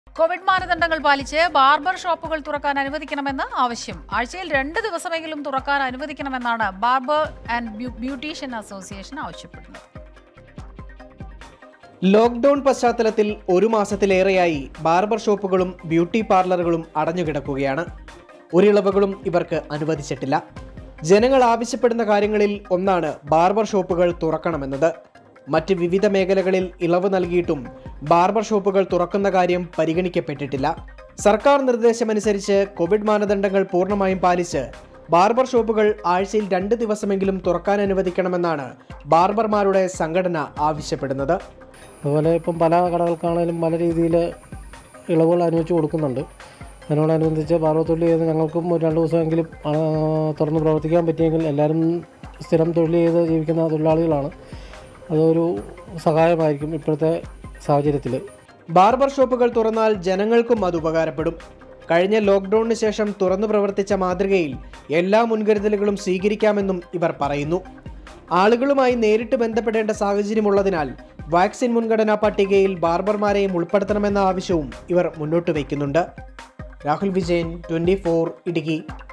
Covid മാനദണ്ഡങ്ങൾ പാലിച്ച് barber ഷോപ്പുകൾ തുറക്കാൻ അനുവദിക്കണമെന്ന് ആവശ്യം ആഴ്ചയിൽ രണ്ട് ദിവസമെങ്കിലും തുറക്കാൻ അനുവദിക്കണമെന്നാണ് barber and beau- beautician association ആവശ്യപ്പെടുന്നത് ലോക്ക്ഡൌൺ പശ്ചാത്തലത്തിൽ ഒരു മാസത്തിലേറെയായി ബാർബർ ഷോപ്പുകളും ബ്യൂട്ടി പാർലറുകളും അടഞ്ഞുകിടക്കുകയാണ് ഒരിളവുകളും ഇവർക്ക് അനുവദിച്ചിട്ടില്ല ജനങ്ങൾ ആവശ്യപ്പെടുന്ന കാര്യങ്ങളിൽ ഒന്നാണ് ബാർബർ ഷോപ്പുകൾ തുറക്കണമെന്നത് മറ്റ് വിവിധ മേഖലകളിൽ ഇളവ് നൽകിയിട്ടും ബാർബർ ഷോപ്പുകൾ തുറക്കുന്ന കാര്യം പരിഗണിക്കപ്പെട്ടിട്ടില്ല സർക്കാർ നിർദ്ദേശമനുസരിച്ച് കോവിഡ് മാനദണ്ഡങ്ങൾ പൂർണ്ണമായും പാലിച്ച് ബാർബർ ഷോപ്പുകൾ ആഴ്ചയിൽ രണ്ട് ദിവസമെങ്കിലും തുറക്കാൻ അനുവദിക്കണമെന്നാണ് ബാർബർമാരുടെ സംഘടന ആവശ്യപ്പെടുന്നത് അതുപോലെ ഇപ്പം പല കടകൾക്കാണെങ്കിലും പല രീതിയിൽ ഇളവുകൾ അനുവദിച്ച് കൊടുക്കുന്നുണ്ട് അതിനോടനുബന്ധിച്ച് ബാർബർ തൊഴിൽ ചെയ്ത് ഞങ്ങൾക്കും ഒരു രണ്ട് ദിവസമെങ്കിലും ആ, തുറന്ന് പ്രവർത്തിക്കാൻ പറ്റിയെങ്കിൽ എല്ലാവരും സ്ഥിരം തൊഴിൽ ചെയ്ത് ജീവിക്കുന്ന തൊഴിലാളികളാണ് അതൊരു സഹായമായിരിക്കും ഇപ്പോഴത്തെ സാഹചര്യത്തിൽ ബാർബർ ഷോപ്പുകൾ തുറന്നാൽ ജനങ്ങൾക്കും അത് ഉപകാരപ്പെടും കഴിഞ്ഞ ലോക്ക്ഡൌണിന് ശേഷം തുറന്നു പ്രവർത്തിച്ച മാതൃകയിൽ എല്ലാ മുൻകരുതലുകളും സ്വീകരിക്കാമെന്നും ഇവർ പറയുന്നു ആളുകളുമായി നേരിട്ട് ബന്ധപ്പെടേണ്ട സാഹചര്യമുള്ളതിനാൽ വാക്സിൻ മുൻഗണനാ പട്ടികയിൽ ബാർബർമാരെയും ഉൾപ്പെടുത്തണമെന്ന ആവശ്യവും ഇവർ മുന്നോട്ട് വയ്ക്കുന്നുണ്ട് രാഹുൽ വിജയൻ ട്വന്റി ഇടുക്കി